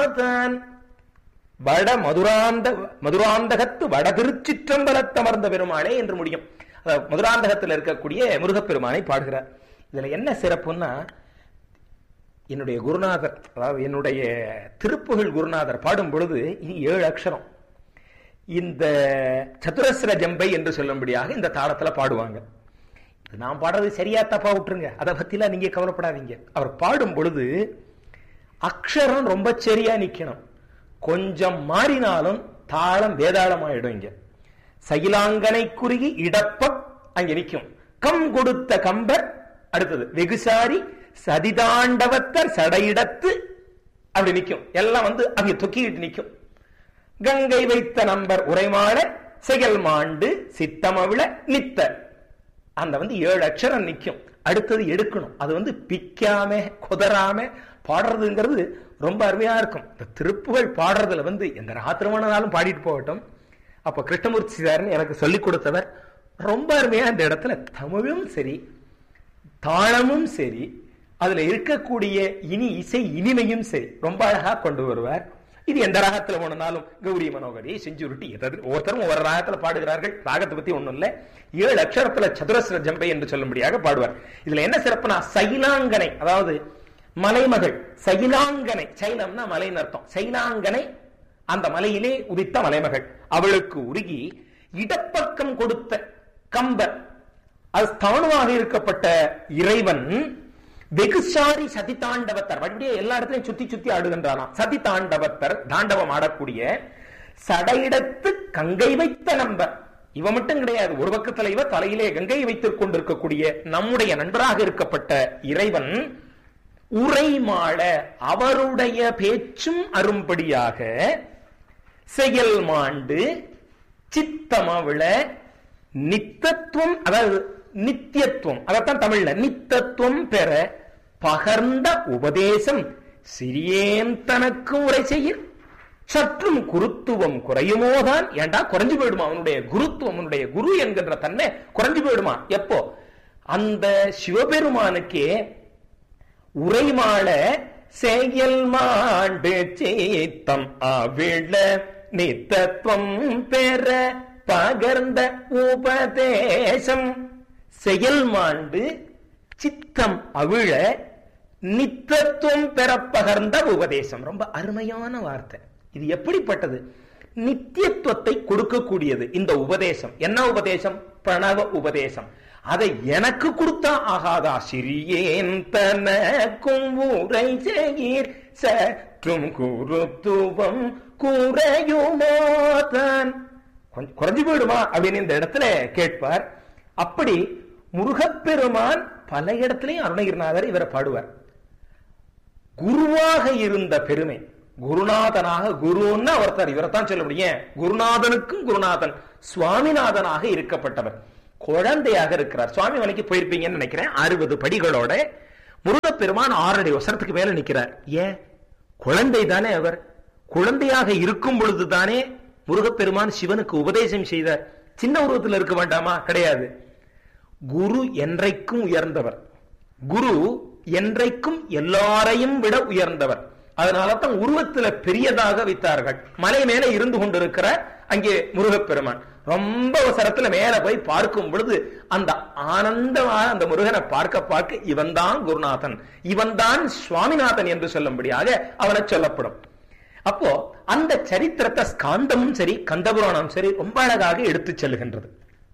மாதான் வட மதுராந்த மதுராந்தகத்து வட திருச்சிற்றம்பலத்தமர்ந்த பெருமாளே என்று முடியும் அதாவது மதுராந்தகத்தில் இருக்கக்கூடிய முருகப்பெருமானை பாடுகிறார் இதுல என்ன சிறப்புன்னா என்னுடைய குருநாதர் அதாவது என்னுடைய திருப்புகழ் குருநாதர் பாடும் பொழுது இது ஏழு அக்ஷரம் இந்த சதுரஸ்ர ஜம்பை என்று சொல்லும்படியாக இந்த தாளத்துல பாடுவாங்க இது நான் பாடுறது சரியா தப்பா விட்டுருங்க அதை பத்திலாம் நீங்க கவலைப்படாதீங்க அவர் பாடும் பொழுது அக்ஷரம் ரொம்ப சரியா நிக்கணும் கொஞ்சம் மாறினாலும் தாளம் வேதாளமாயிடும் இங்க சகிலாங்கனை குறுகி இடப்ப அங்க நிக்கும் கம் கொடுத்த கம்பர் அடுத்தது வெகுசாரி சதிதாண்டவத்தர் சடையிடத்து அப்படி நிக்கும் எல்லாம் வந்து அங்க தொக்கிட்டு நிக்கும் கங்கை வைத்த நம்பர் உரைமாட செயல் மாண்டு சித்தமவிழ நித்த அந்த வந்து ஏழு அக்ஷரம் நிக்கும் அடுத்தது எடுக்கணும் அது வந்து பிக்காம குதறாம பாடுறதுங்கிறது ரொம்ப அருமையா இருக்கும் இந்த திருப்புகழ் பாடுறதுல வந்து எந்த ராத்திரமானாலும் பாடிட்டு போகட்டும் அப்ப கிருஷ்ணமூர்த்தி சார்னு எனக்கு சொல்லிக் கொடுத்தவர் ரொம்ப அருமையா இந்த இடத்துல தமிழும் சரி தாளமும் சரி அதுல இருக்கக்கூடிய இனி இசை இனிமையும் சரி ரொம்ப அழகா கொண்டு வருவார் இது எந்த ராகத்துல போனாலும் கௌரி மனோகரி செஞ்சுருட்டி எதாவது ஒவ்வொருத்தரும் ஒவ்வொரு ராகத்துல பாடுகிறார்கள் ராகத்தை பத்தி ஒண்ணும் இல்ல ஏழு அக்ஷரத்துல சதுரஸ்ர ஜம்பை என்று சொல்லும்படியாக பாடுவார் இதுல என்ன சிறப்புனா சைலாங்கனை அதாவது மலைமகள் சைலாங்கனை சைலம்னா மலைன்னு அர்த்தம் சைலாங்கனை அந்த மலையிலே உதித்த மலைமகள் அவளுக்கு உருகி இடப்பக்கம் கொடுத்த கம்பர் அது ஸ்தானுவாக இருக்கப்பட்ட இறைவன் வெகுசாரி சதி தாண்டவத்தர் மறுபடியும் எல்லா இடத்துலயும் சுத்தி சுத்தி ஆடுகின்றானா சதி தாண்டவத்தர் தாண்டவம் ஆடக்கூடிய சடையிடத்து கங்கை வைத்த நம்பர் இவ மட்டும் கிடையாது ஒரு பக்கத்துல இவ தலையிலே கங்கை வைத்துக் கொண்டிருக்கக்கூடிய நம்முடைய நண்பராக இருக்கப்பட்ட இறைவன் உரைமாள அவருடைய பேச்சும் அரும்படியாக செயல் மாண்டு சித்தமவிழ நித்தத்துவம் அதாவது நித்தியத்துவம் அதைத்தான் தமிழ்ல நித்தத்துவம் பெற பகர்ந்த உபதேசம் சிறியேன் தனக்கு உரை செய்ய சற்றும் குருத்துவம் குறையுமோதான் ஏண்டா குறைஞ்சு போயிடுமா அவனுடைய குருத்துவம் அவனுடைய குரு என்கின்ற தன்மை குறைஞ்சு போயிடுமா எப்போ அந்த சிவபெருமானுக்கே உரைமாள செயல் மாண்டு சீத்தம் அவிழ நித்தத்துவம் பெற பகர்ந்த உபதேசம் செயல் மாண்டு சித்தம் அவிழ நித்தத்துவம் பெற பகர்ந்த உபதேசம் ரொம்ப அருமையான வார்த்தை இது எப்படிப்பட்டது நித்தியத்துவத்தை கொடுக்கக்கூடியது இந்த உபதேசம் என்ன உபதேசம் பிரணவ உபதேசம் அதை எனக்கு கொடுத்தா ஆகாதா சிறியேன் தனக்கும் உரை செய்யீர் சற்றும் குருத்துவம் குறையுமோதான் கொஞ்சம் குறைஞ்சு போயிடுமா அப்படின்னு இந்த இடத்துல கேட்பார் அப்படி முருகப்பெருமான் பல இடத்திலையும் அருணகிரிநாதர் இவரை பாடுவார் குருவாக இருந்த பெருமை குருநாதனாக குருன்னா ஒருத்தர் இவரைத்தான் சொல்ல முடியும் குருநாதனுக்கும் குருநாதன் சுவாமிநாதனாக இருக்கப்பட்டவர் குழந்தையாக இருக்கிறார் சுவாமி மலைக்கு போயிருப்பீங்கன்னு நினைக்கிறேன் அறுபது படிகளோட முருகப்பெருமான் ஆறடி வசனத்துக்கு மேல நிக்கிறார் ஏன் குழந்தை தானே அவர் குழந்தையாக இருக்கும் பொழுது தானே முருகப்பெருமான் சிவனுக்கு உபதேசம் செய்தார் சின்ன உருவத்தில் இருக்க வேண்டாமா கிடையாது குரு என்றைக்கும் உயர்ந்தவர் குரு என்றைக்கும் எல்லாரையும் விட உயர்ந்தவர் அதனால தான் உருவத்துல பெரியதாக வைத்தார்கள் மலை மேல இருந்து கொண்டிருக்கிற அங்கே முருகப்பெருமான் ரொம்ப அவசரத்துல மேல போய் பார்க்கும் பொழுது அந்த ஆனந்தமாக அந்த முருகனை பார்க்க பார்க்க இவன் தான் குருநாதன் இவன் தான் சுவாமிநாதன் என்று சொல்லும்படியாக அவனை சொல்லப்படும் அப்போ அந்த சரித்திரத்தை ஸ்காந்தமும் சரி கந்தபுராணம் சரி ரொம்ப அழகாக எடுத்து செல்கின்றது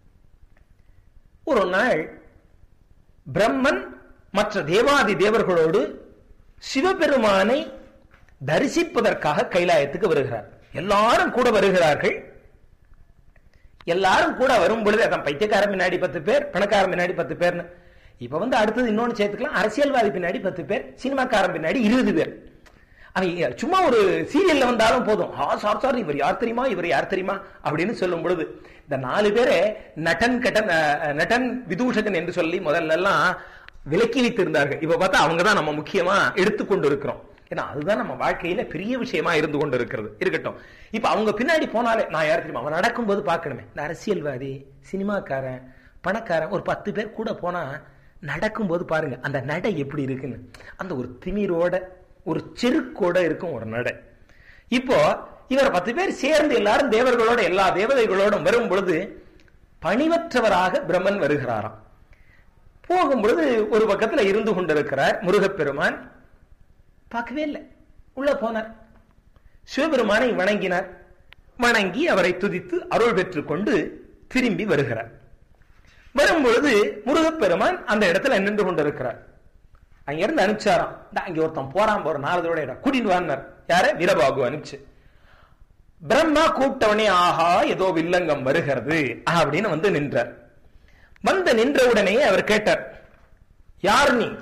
ஒரு நாள் பிரம்மன் மற்ற தேவாதி தேவர்களோடு சிவபெருமானை தரிசிப்பதற்காக கைலாயத்துக்கு வருகிறார் எல்லாரும் கூட வருகிறார்கள் எல்லாரும் கூட வரும் பொழுது அதான் பைத்தியக்காரன் பின்னாடி பத்து பேர் பணக்காரன் பின்னாடி பத்து பேர்னு இப்ப வந்து அடுத்தது இன்னொன்னு சேர்த்துக்கலாம் அரசியல்வாதி பின்னாடி பத்து பேர் சினிமாக்காரன் பின்னாடி இருபது பேர் அவங்க சும்மா ஒரு சீரியல்ல வந்தாலும் போதும் ஆ சார் சார் இவர் யார் தெரியுமா இவர் யார் தெரியுமா அப்படின்னு சொல்லும் பொழுது இந்த நாலு பேரை நட்டன் கட்டன் நட்டன் விதூஷகன் என்று சொல்லி முதல்ல எல்லாம் விலக்கி வைத்திருந்தார்கள் இப்ப பார்த்தா அவங்க தான் நம்ம முக்கியமா எடுத்துக்கொண்டு இருக்கிறோம் ஏன்னா அதுதான் நம்ம வாழ்க்கையில பெரிய விஷயமா இருந்து கொண்டு இருக்கிறது இருக்கட்டும் இப்ப அவங்க பின்னாடி போனாலே நான் யார் தெரியுமா அவன் நடக்கும்போது பார்க்கணுமே இந்த அரசியல்வாதி சினிமாக்காரன் பணக்காரன் ஒரு பத்து பேர் கூட போனா நடக்கும்போது பாருங்க அந்த நடை எப்படி இருக்குன்னு அந்த ஒரு திமிரோட ஒரு செருக்கோட இருக்கும் ஒரு நடை இப்போ இவர் பத்து பேர் சேர்ந்து எல்லாரும் தேவர்களோட எல்லா தேவதைகளோடும் வரும் பொழுது பணிவற்றவராக பிரம்மன் வருகிறாராம் போகும் பொழுது ஒரு பக்கத்துல இருந்து கொண்டிருக்கிறார் முருகப்பெருமான் பார்க்கவே இல்லை உள்ள போனார் சிவபெருமானை வணங்கினார் வணங்கி அவரை துதித்து அருள் பெற்றுக் கொண்டு திரும்பி வருகிறார் வரும்பொழுது முருகப்பெருமான் அந்த இடத்துல நின்று கொண்டிருக்கிறார் அங்க இருந்து அனுப்பிச்சாராம் "இந்தா, அங்க ஒருத்தன் போறான் போற நாலதோட இடம் கூட்டிட்டு வாங்கினார் யார வீரபாகு அனுப்பிச்சு பிரம்மா கூப்பிட்டவனே ஆஹா ஏதோ வில்லங்கம் வருகிறது அப்படின்னு வந்து நின்றார் வந்து நின்ற உடனே அவர் கேட்டார் யார் நீ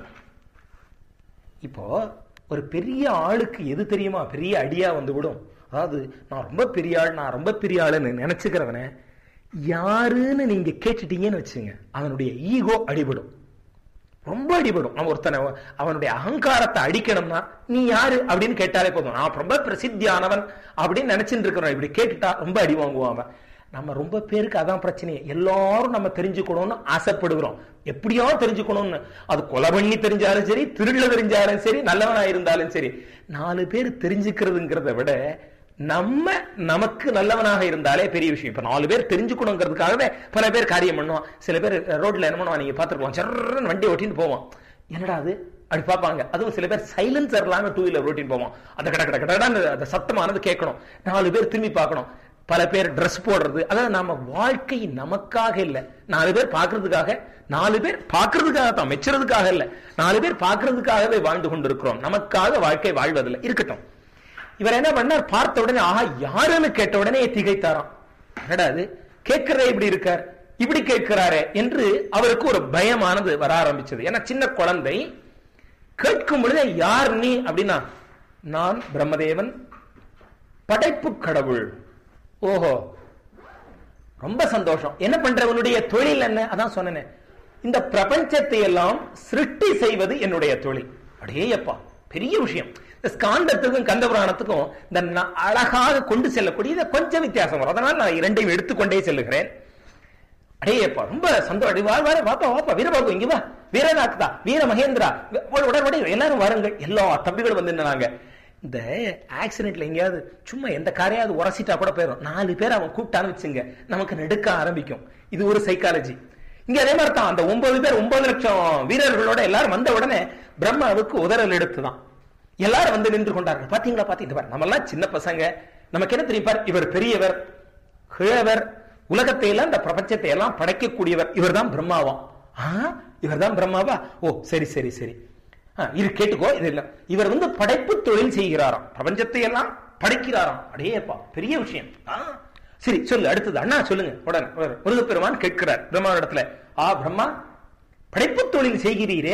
இப்போ ஒரு பெரிய ஆளுக்கு எது தெரியுமா பெரிய அடியா வந்து விடும் அதாவது நான் ரொம்ப பெரிய ஆள் நான் ரொம்ப பெரிய ஆளுன்னு நினைச்சுக்கிறவன யாருன்னு நீங்க கேட்டுட்டீங்கன்னு வச்சுங்க அவனுடைய ஈகோ அடிபடும் ரொம்ப அடிபடும் அவன் ஒருத்தனை அவனுடைய அகங்காரத்தை அடிக்கணும்னா நீ யாரு அப்படின்னு கேட்டாலே போதும் நான் ரொம்ப பிரசித்தியானவன் அப்படின்னு நினைச்சிட்டு இருக்கிறோம் இப்படி கேட்டுட்டா ரொம்ப அடி வாங்குவான் அவன் நம்ம ரொம்ப பேருக்கு அதான் பிரச்சனையே எல்லாரும் நம்ம தெரிஞ்சுக்கணும்னு ஆசைப்படுகிறோம் எப்படியோ தெரிஞ்சுக்கணும்னு அது கொலை பண்ணி தெரிஞ்சாலும் சரி திருள்ள தெரிஞ்சாலும் சரி நல்லவனா இருந்தாலும் சரி நாலு பேர் தெரிஞ்சுக்கிறதுங்கிறத விட நம்ம நமக்கு நல்லவனாக இருந்தாலே பெரிய விஷயம் இப்ப நாலு பேர் தெரிஞ்சுக்கணுங்கிறதுக்காகவே பல பேர் காரியம் பண்ணுவான் சில பேர் ரோட்ல என்ன பண்ணுவான் நீங்க பாத்துருப்போம் சர்றன்னு வண்டி ஓட்டின்னு போவான் என்னடா அது அப்படி பார்ப்பாங்க அதுவும் சில பேர் சைலன்சர் இல்லாம டூ வீலர் ஓட்டின்னு போவான் அந்த கட கட கடன்னு அந்த சத்தமானது கேட்கணும் நாலு பேர் திரும்பி பார்க்கணும் பல பேர் Dress போடுறது அதாவது நம்ம வாழ்க்கை நமக்காக இல்ல நாலு பேர் பார்க்கிறதுக்காக நாலு பேர் பார்க்கிறதுக்காக தான் மெச்சுறதுக்காக இல்ல நாலு பேர் பார்க்கிறதுக்காகவே வாழ்ந்து கொண்டிருக்கிறோம் நமக்காக வாழ்க்கை வாழ்வதில்லை இருக்கட்டும் இவர் என்ன பண்ணார் பார்த்த உடனே ஆஹா யாருன்னு கேட்ட உடனே திகைத்தாராம் என்னடா அது கேட்கிறே இப்படி இருக்கார் இப்படி கேட்கிறாரே என்று அவருக்கு ஒரு பயமானது வர ஆரம்பிச்சது ஏன்னா சின்ன குழந்தை கேட்கும் பொழுதே யார் நீ அப்படின்னா நான் பிரம்மதேவன் படைப்பு கடவுள் ஓஹோ ரொம்ப சந்தோஷம் என்ன பண்ற உன்னுடைய தொழில் என்ன அதான் சொன்னேனே இந்த பிரபஞ்சத்தை எல்லாம் சிருஷ்டி செய்வது என்னுடைய தொழில் அடேயப்பா பெரிய விஷயம் இந்த ஸ்காந்தத்துக்கும் கந்த புராணத்துக்கும் இந்த ந- அழகாக கொண்டு செல்லக்கூடிய இதை கொஞ்சம் வித்தியாசம் வரும் அதனால் நான் இரண்டையும் எடுத்துக்கொண்டே செல்லுகிறேன் அடேயப்பா ரொம்ப சந்தோஷம் வா வர வாப்பா வாப்பா வீரபாபு இங்க வா வீரநாத்தா வீர மகேந்திரா உடனே எல்லாரும் வாருங்கள் எல்லா தம்பிகளும் வந்து நின்னாங்க இந்த ஆக்சிடென்ட்ல எங்கேயாவது சும்மா எந்த காரையாவது உரசிட்டா கூட போயிடும் நாலு பேர் அவன் கூப்பிட்டான்னு வச்சுங்க நமக்கு நடுக்க ஆரம்பிக்கும் இது ஒரு சைக்காலஜி இங்க அதே மாதிரி தான் அந்த ஒன்பது பேர் ஒன்பது லட்சம் வீரர்களோட எல்லாரும் வந்த உடனே பிரம்மாவுக்கு உதறல் எடுத்துதான் எல்லாரும் வந்து நின்று கொண்டார்கள் பாத்தீங்களா பாத்தீங்க நம்ம எல்லாம் சின்ன பசங்க நமக்கு என்ன தெரியும் பார், இவர் பெரியவர் கிழவர் உலகத்தை எல்லாம் இந்த பிரபஞ்சத்தை எல்லாம் படைக்கக்கூடியவர் இவர்தான் பிரம்மாவாம் இவர் தான் பிரம்மாவா ஓ சரி சரி சரி ஆ, இது கேட்டுக்கோ இது இல்ல இவர் வந்து படைப்பு தொழில் செய்கிறாராம் பிரபஞ்சத்தை எல்லாம் படைக்கிறாராம் அடேப்பா பெரிய விஷயம் ஆ, சரி சொல்லு அடுத்தது அண்ணா சொல்லுங்க உடனே உடனே. முருகப்பெருமான் கேட்கிறார் பிரம்மாவிடத்துல ஆ பிரம்மா படைப்பு தொழில் செய்கிறீரே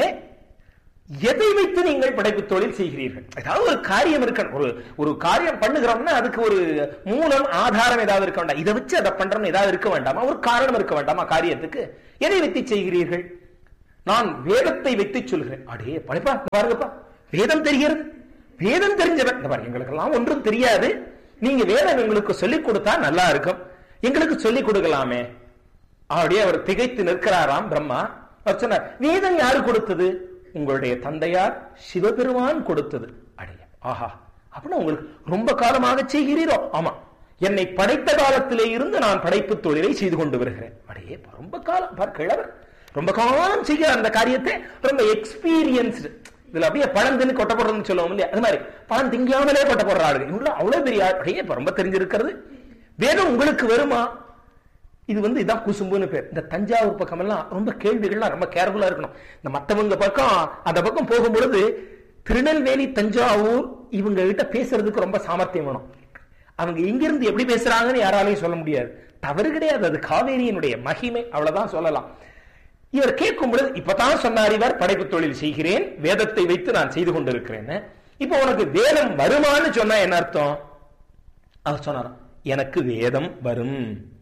எதை வைத்து நீங்கள் படைப்பு தொழில் செய்கிறீர்கள் ஏதாவது ஒரு காரியம் இருக்கணும் ஒரு ஒரு காரியம் பண்ணுகிறோம்னா அதுக்கு ஒரு மூலம் ஆதாரம் ஏதாவது இருக்க வேண்டாம் இதை வச்சு அதை பண்றோம்னு ஏதாவது இருக்க வேண்டாமா ஒரு காரணம் இருக்க வேண்டாமா காரியத்துக்கு எதை வைத்து செய்கிறீர்கள் நான் வேதத்தை வைத்து சொல்கிறேன் அடே படைப்பா இங்க பாருங்கப்பா வேதம் தெரிகிறது வேதம் தெரிஞ்சவன் இந்த பாருங்க எங்களுக்கெல்லாம் ஒன்றும் தெரியாது நீங்க வேதம் எங்களுக்கு சொல்லிக் கொடுத்தா நல்லா இருக்கும் எங்களுக்கு சொல்லிக் கொடுக்கலாமே அப்படியே அவர் திகைத்து நிற்கிறாராம் பிரம்மா அவர் சொன்னார் வேதம் யாரு கொடுத்தது உங்களுடைய தந்தையார் சிவபெருமான் கொடுத்தது அடைய ஆஹா அப்படின்னா உங்களுக்கு ரொம்ப காலமாக செய்கிறீரோ ஆமா என்னை படைத்த காலத்திலே இருந்து நான் படைப்பு தொழிலை செய்து கொண்டு வருகிறேன் அடையே ரொம்ப காலம் பார் கிழவர் ரொம்ப காலம் செய்கிற அந்த காரியத்தை ரொம்ப எக்ஸ்பீரியன்ஸ்டு இதுல அப்படியே பழம் தின்னு கொட்ட போடுறதுன்னு சொல்லுவோம் இல்லையா அது மாதிரி பழம் திங்காமலே கொட்ட போடுற ஆளுங்க இவங்க அவ்வளவு பெரிய ஆள் அடையே இப்ப ரொம்ப தெரிஞ்சிருக்கிறது வேதம் உங்களுக்கு வருமா இது வந்து இதான் குசும்புன்னு பேர் இந்த தஞ்சாவூர் பக்கம் எல்லாம் ரொம்ப கேள்விகள்லாம் ரொம்ப கேர்ஃபுல்லா இருக்கணும் இந்த மத்தவங்க பக்கம் அந்த பக்கம் போகும்பொழுது திருநெல்வேலி தஞ்சாவூர் இவங்க கிட்ட பேசுறதுக்கு ரொம்ப சாமர்த்தியம் வேணும் அவங்க இங்கிருந்து எப்படி பேசுறாங்கன்னு யாராலையும் சொல்ல முடியாது தவறு கிடையாது அது காவேரியினுடைய மகிமை அவ்வளவுதான் சொல்லலாம் இவர் கேட்கும் பொழுது இப்பதான் சொன்னார் இவர் படைப்பு தொழில் செய்கிறேன் வேதத்தை வைத்து நான் செய்து கொண்டிருக்கிறேன் இப்போ உனக்கு வேதம் வருமான்னு சொன்னா என்ன அர்த்தம் அவர் சொன்னாராம் எனக்கு வேதம் வரும்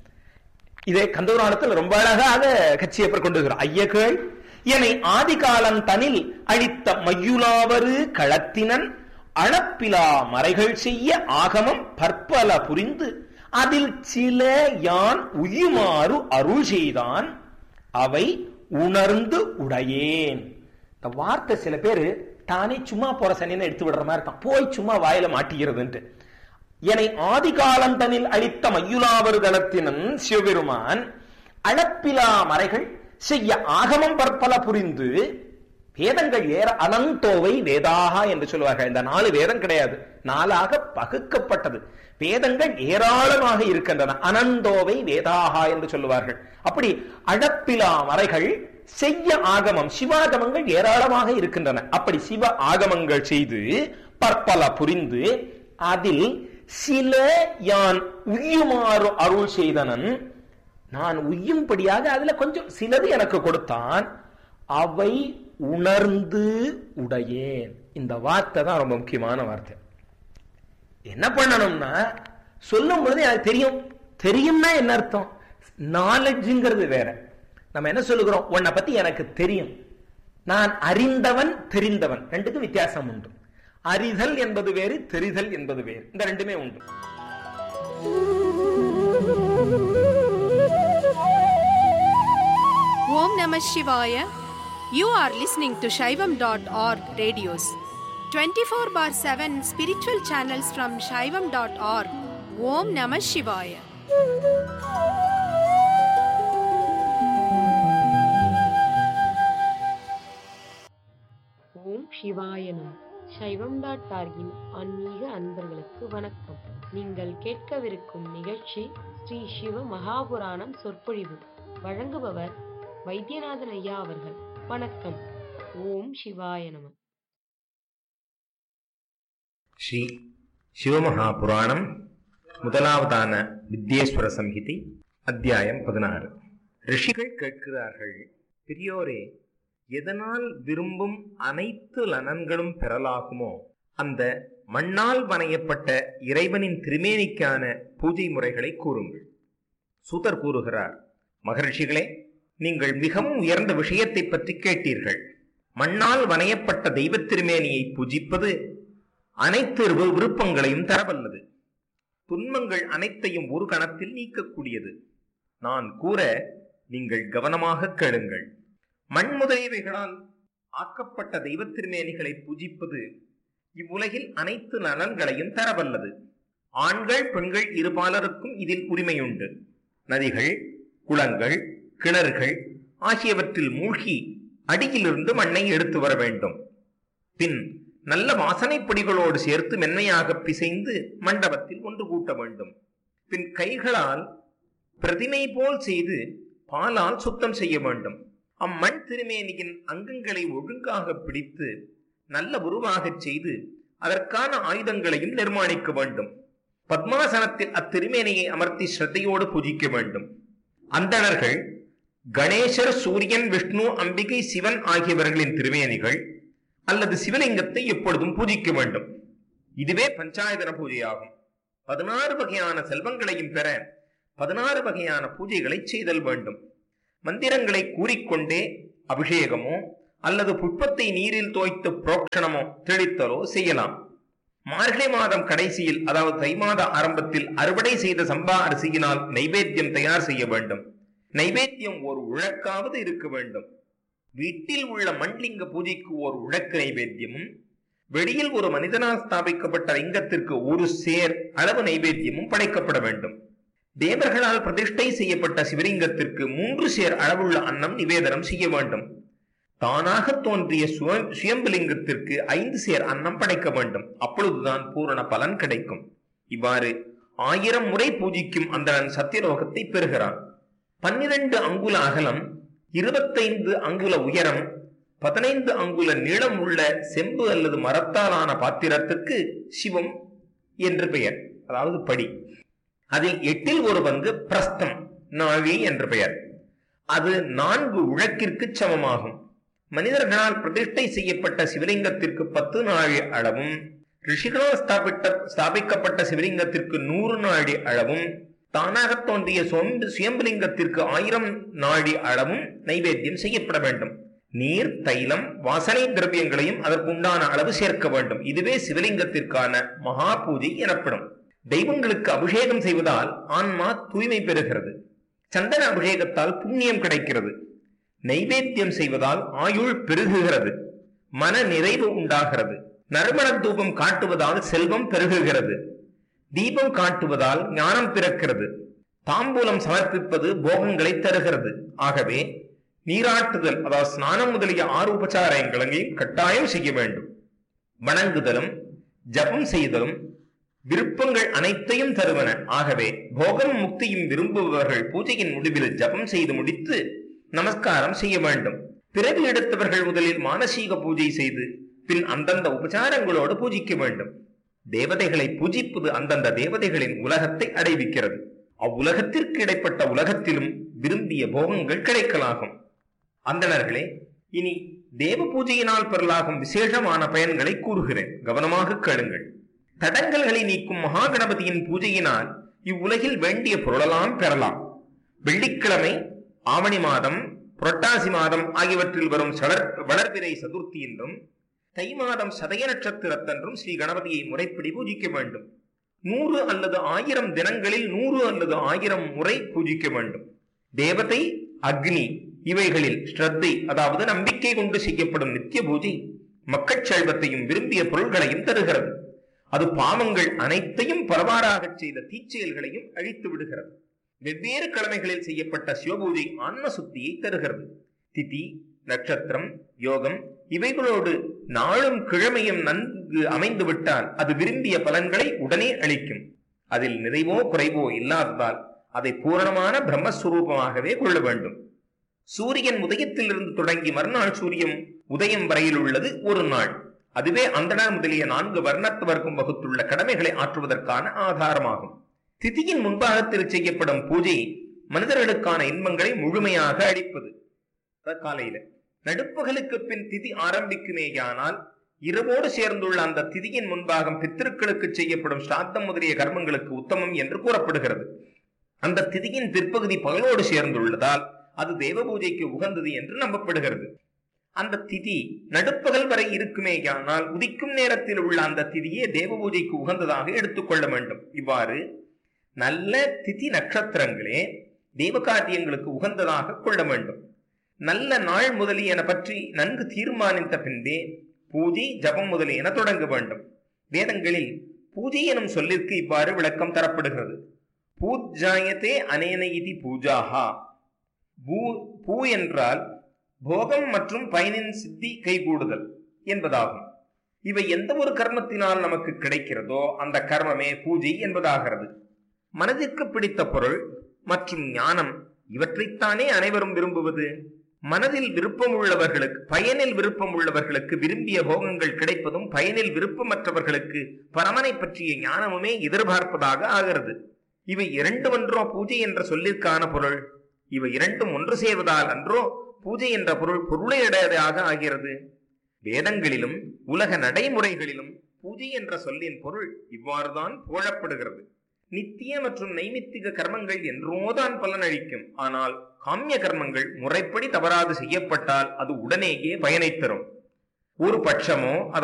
இதே கந்தபுராணத்தில் ரொம்ப அழகாக கச்சியப்பர் கொண்டு வருகிறார் ஐயகேள் என்னை ஆதி காலம் தனில் அழித்த மையுலாவரு களத்தினன் அளப்பிலா மறைகள் செய்ய ஆகமம் பற்பல புரிந்து அதில் சில யான் உயுமாறு அருள் செய்தான் அவை உணர்ந்து உடையேன் இந்த வார்த்தை சில பேரு தானே சும்மா போற சனின்னு எடுத்து விடுற மாதிரி இருக்கான் போய் சும்மா வாயில மாட்டிக்கிறதுன்ட்டு என்னை ஆதிகாலந்தனில் அளித்த மையுலாவருதலத்தினன் சிவபெருமான் அளப்பிலா மறைகள் செய்ய ஆகமம் பற்பல புரிந்து வேதங்கள் ஏற அனந்தோவை வேதாகா என்று சொல்லுவார்கள் இந்த நாலு வேதம் கிடையாது நாளாக பகுக்கப்பட்டது வேதங்கள் ஏராளமாக இருக்கின்றன அனந்தோவை வேதாகா என்று சொல்லுவார்கள் அப்படி அழப்பிலா மறைகள் செய்ய ஆகமம் சிவாகமங்கள் ஏராளமாக இருக்கின்றன அப்படி சிவ ஆகமங்கள் செய்து பற்பல புரிந்து அதில் சில யான் உய்யுமாறு அருள் செய்தனன் நான் உய்யும்படியாக அதுல கொஞ்சம் சிலது எனக்கு கொடுத்தான் அவை உணர்ந்து உடையேன் இந்த வார்த்தை தான் ரொம்ப முக்கியமான வார்த்தை என்ன பண்ணணும்னா சொல்லும் பொழுது எனக்கு தெரியும் தெரியும்னா என்ன அர்த்தம் நாலேஜுங்கிறது வேற நம்ம என்ன சொல்லுகிறோம் உன்னை பத்தி எனக்கு தெரியும் நான் அறிந்தவன் தெரிந்தவன் ரெண்டுக்கும் வித்தியாசம் உண்டு அறிதல் என்பது வேறு தெரிதல் என்பது வேறு இந்த ரெண்டுமே உண்டு Om Namah Shivaya. You are listening to Shaivam.org radios. 24 bar 7 spiritual channels from Shaivam.org. Om Namah Shivaya. ஓம் சிவாயனம் சைவம் டாட் டார்கின் ஆன்மீக அன்பர்களுக்கு வணக்கம் நீங்கள் கேட்கவிருக்கும் நிகழ்ச்சி ஸ்ரீ சிவ மகாபுராணம் சொற்பொழிவு வழங்குபவர் வைத்தியநாதன் ஐயா அவர்கள் வணக்கம் ஓம் சிவாய நம ஸ்ரீ சிவமகாபுராணம் முதலாவதான வித்யேஸ்வர சம்ஹிதை அத்தியாயம் பதினாறு ரிஷிகள் கேட்கிறார்கள் பெரியோரே எதனால் விரும்பும் அனைத்து லனன்களும் பெறலாகுமோ அந்த மண்ணால் வணையப்பட்ட இறைவனின் திருமேனிக்கான பூஜை முறைகளை கூறுங்கள் சூதர் கூறுகிறார் மகரிஷிகளே நீங்கள் மிகவும் உயர்ந்த விஷயத்தை பற்றி கேட்டீர்கள் மண்ணால் வணையப்பட்ட தெய்வத் திருமேனியை பூஜிப்பது அனைத்து விரு- விருப்பங்களையும் தரவல்லது துன்பங்கள் அனைத்தையும் ஒரு கணத்தில் நீக்கக்கூடியது நான் கூற நீங்கள் கவனமாக கேளுங்கள் மண் முதலியவைகளால் ஆக்கப்பட்ட தெய்வத் திருமேனிகளை பூஜிப்பது இவ்வுலகில் அனைத்து நலன்களையும் தரவல்லது ஆண்கள் பெண்கள் இருபாலருக்கும் இதில் உரிமையுண்டு நதிகள் குளங்கள் கிணறுகள் ஆகியவற்றில் மூழ்கி அடியிலிருந்து மண்ணை எடுத்து வர வேண்டும் பின் நல்ல வாசனை பொடிகளோடு சேர்த்து மென்மையாக பிசைந்து மண்டபத்தில் ஒன்று கூட்ட வேண்டும் பின் கைகளால் பிரதிமை போல் செய்து பாலால் சுத்தம் செய்ய வேண்டும் அம்மண் திருமேனியின் அங்கங்களை ஒழுங்காக பிடித்து நல்ல உருவாகச் செய்து அதற்கான ஆயுதங்களையும் நிர்மாணிக்க வேண்டும் பத்மாசனத்தில் அத்திருமேனியை அமர்த்தி ஸ்ரத்தையோடு பூஜிக்க வேண்டும் அந்தணர்கள் கணேசர் சூரியன் விஷ்ணு அம்பிகை சிவன் ஆகியவர்களின் திருமேனிகள் அல்லது சிவலிங்கத்தை எப்பொழுதும் பூஜிக்க வேண்டும் இதுவே பஞ்சாயதன பூஜையாகும் பதினாறு வகையான செல்வங்களையும் பெற பதினாறு வகையான பூஜைகளை செய்தல் வேண்டும் மந்திரங்களை கூறிக்கொண்டே அபிஷேகமோ அல்லது புஷ்பத்தை நீரில் தோய்த்து புரோக்ஷணமோ தெளித்தலோ செய்யலாம் மார்கழி மாதம் கடைசியில் அதாவது தை மாத ஆரம்பத்தில் அறுவடை செய்த சம்பா அரிசியினால் நைவேத்தியம் தயார் செய்ய வேண்டும் நைவேத்தியம் ஒரு உழக்காவது இருக்க வேண்டும் வீட்டில் உள்ள மண்லிங்க பூஜைக்கு ஒரு உழக்கு நைவேத்தியமும் வெளியில் ஒரு மனிதனால் ஸ்தாபிக்கப்பட்ட லிங்கத்திற்கு ஒரு சேர் அளவு நைவேத்தியமும் படைக்கப்பட வேண்டும் தேவர்களால் பிரதிஷ்டை செய்யப்பட்ட சிவலிங்கத்திற்கு மூன்று சேர் அளவுள்ள அன்னம் நிவேதனம் செய்ய வேண்டும் தானாக தோன்றிய சுய- சுயம்புலிங்கத்திற்கு ஐந்து சேர் அன்னம் படைக்க வேண்டும் அப்பொழுதுதான் பூரண பலன் கிடைக்கும் இவ்வாறு ஆயிரம் முறை பூஜிக்கும் அந்தணன் சத்தியலோகத்தை பெறுகிறான் பன்னிரண்டு அங்குல அகலம் இருபத்தைந்து அங்குல உயரம் பதினைந்து அங்குல நீளம் உள்ள செம்பு அல்லது மரத்தாலான பாத்திரத்துக்கு சிவம் என்று பெயர் அதாவது படி அதில் எட்டில் ஒரு பங்கு பிரஸ்தம் நாழி என்று பெயர் அது நான்கு உழக்கிற்கு சமமாகும் மனிதர்களால் பிரதிஷ்டை செய்யப்பட்ட சிவலிங்கத்திற்கு பத்து நாழி அளவும் ரிஷிகளால் ஸ்தாபித்த ஸ்தாபிக்கப்பட்ட சிவலிங்கத்திற்கு நூறு நாழி அளவும் தானாக தோன்றிய சொம்பு சுயம்புலிங்கத்திற்கு ஆயிரம் நாழி அளவும் நைவேத்தியம் செய்யப்பட வேண்டும் நீர் தைலம் வாசனை திரவியங்களையும் அதற்குண்டான அளவு சேர்க்க வேண்டும் இதுவே சிவலிங்கத்திற்கான மகா பூஜை எனப்படும் தெய்வங்களுக்கு அபிஷேகம் செய்வதால் ஆன்மா தூய்மை பெறுகிறது சந்தன அபிஷேகத்தால் புண்ணியம் கிடைக்கிறது நைவேத்தியம் செய்வதால் ஆயுள் பெருகுகிறது மன நிறைவு உண்டாகிறது நறுமண தூபம் காட்டுவதால் செல்வம் பெருகுகிறது தீபம் காட்டுவதால் ஞானம் பிறக்கிறது தாம்பூலம் சமர்ப்பிப்பது போகங்களை தருகிறது ஆகவே நீராட்டுதல் அதாவது ஸ்நானம் முதலிய ஆறு உபச்சாரங்களையும் கட்டாயம் செய்ய வேண்டும் வணங்குதலும் ஜபம் செய்தலும் விருப்பங்கள் அனைத்தையும் தருவன ஆகவே போகம் முக்தியும் விரும்புபவர்கள் பூஜையின் முடிவில் ஜபம் செய்து முடித்து நமஸ்காரம் செய்ய வேண்டும் பிறகு எடுத்தவர்கள் முதலில் மானசீக பூஜை செய்து பின் அந்தந்த உபச்சாரங்களோடு பூஜிக்க வேண்டும் தேவதைகளை பூஜிப்பது அந்தந்த தேவதைகளின் உலகத்தை அடைவிக்கிறது அவ்வுலகத்திற்கு இடைப்பட்ட உலகத்திலும் விரும்பிய போகங்கள் கிடைக்கலாகும் அந்தணர்களே இனி தேவ பூஜையினால் பெறலாகும் விசேஷமான பயன்களை கூறுகிறேன் கவனமாக கேளுங்கள் தடங்கல்களை நீக்கும் மகா கணபதியின் பூஜையினால் இவ்வுலகில் வேண்டிய பொருளெல்லாம் பெறலாம் வெள்ளிக்கிழமை ஆவணி மாதம் புரட்டாசி மாதம் ஆகியவற்றில் வரும் சடர் வளர்பிறை சதுர்த்தி என்றும் தை மாதம் சதய நட்சத்திரத்தன்றும் ஸ்ரீ கணபதியை முறைப்படி பூஜிக்க வேண்டும் நூறு அல்லது ஆயிரம் தினங்களில் நூறு அல்லது ஆயிரம் முறை பூஜிக்க வேண்டும் தேவதை அக்னி இவைகளில் ஸ்ரத்தை அதாவது நம்பிக்கை கொண்டு செய்யப்படும் நித்திய பூஜை மக்கள் செல்வத்தையும் விரும்பிய பொருள்களையும் தருகிறது அது பாவங்கள் அனைத்தையும் பரவாறாகச் செய்த தீச்செயல்களையும் அழித்து விடுகிறது வெவ்வேறு கிழமைகளில் செய்யப்பட்ட சிவபூஜை ஆன்ம சுத்தியை தருகிறது திதி நட்சத்திரம் யோகம் இவைகளோடு நாளும் கிழமையும் நன்கு அமைந்து விட்டால் அது விரும்பிய பலன்களை உடனே அளிக்கும் அதில் நிறைவோ குறைவோ இல்லாததால் அதை பூரணமான பிரம்மஸ்வரூபமாகவே கொள்ள வேண்டும் சூரியன் உதயத்திலிருந்து தொடங்கி மறுநாள் சூரியன் உதயம் வரையில் உள்ளது ஒரு நாள் அதுவே அந்தனர் முதலிய நான்கு வர்ணத்தவர்க்கும் வகுத்துள்ள கடமைகளை ஆற்றுவதற்கான ஆதாரமாகும் திதியின் முன்பாகத்தில் செய்யப்படும் பூஜை மனிதர்களுக்கான இன்பங்களை முழுமையாக அளிப்பது காலையில நடுப்பகலுக்கு பின் திதி ஆரம்பிக்குமேயானால் இரவோடு சேர்ந்துள்ள அந்த திதியின் முன்பாகம் பித்திருக்களுக்கு செய்யப்படும் ஸ்ராத்தம் முதலிய கர்மங்களுக்கு உத்தமம் என்று கூறப்படுகிறது அந்த திதியின் பிற்பகுதி பகலோடு சேர்ந்துள்ளதால் அது தேவ பூஜைக்கு உகந்தது என்று நம்பப்படுகிறது அந்த திதி நடுப்பகல் வரை இருக்குமேயானால் உதிக்கும் நேரத்தில் உள்ள அந்த திதியே தேவ பூஜைக்கு உகந்ததாக எடுத்துக்கொள்ள வேண்டும் இவ்வாறு நல்ல திதி நட்சத்திரங்களே தேவகாரியங்களுக்கு உகந்ததாக கொள்ள வேண்டும் நல்ல நாள் முதலியன பற்றி நன்கு தீர்மானித்த பின்பே பூஜை ஜபம் முதலியன தொடங்க வேண்டும் வேதங்களில் பூஜை எனும் சொல்லிற்கு இவ்வாறு விளக்கம் தரப்படுகிறது பூஜாயத்தே அனேன இதி பூஜாஹா பூ பூ என்றால் போகம் மற்றும் பயனின் சித்தி கைகூடுதல் என்பதாகும் இவை எந்த ஒரு கர்மத்தினால் நமக்கு கிடைக்கிறதோ அந்த கர்மமே பூஜை என்பதாகிறது மனதிற்கு பிடித்த பொருள் மற்றும் ஞானம் இவற்றைத்தானே அனைவரும் விரும்புவது மனதில் விருப்பம் உள்ளவர்களுக்கு பயனில் விருப்பம் உள்ளவர்களுக்கு விரும்பிய போகங்கள் கிடைப்பதும் பயனில் விருப்பமற்றவர்களுக்கு பரமனை பற்றிய ஞானமுமே எதிர்பார்ப்பதாக ஆகிறது இவை இரண்டு ஒன்றோ பூஜை என்ற சொல்லிற்கான பொருள் இவை இரண்டும் ஒன்று சேர்வதால் அன்றோ பூஜை என்ற பொருள் பொருளையடையதாக ஆகிறது வேதங்களிலும் உலக நடைமுறைகளிலும் பூஜை என்ற சொல்லின் பொருள் இவ்வாறுதான் புகழப்படுகிறது நித்திய மற்றும் நைமித்திக கர்மங்கள் என்றோதான் பலனளிக்கும் ஆனால் காமிய கர்மங்கள் முறைப்படி தவறாது செய்யப்பட்டால் அது உடனேயே பயனை தரும் ஒரு பட்சமோ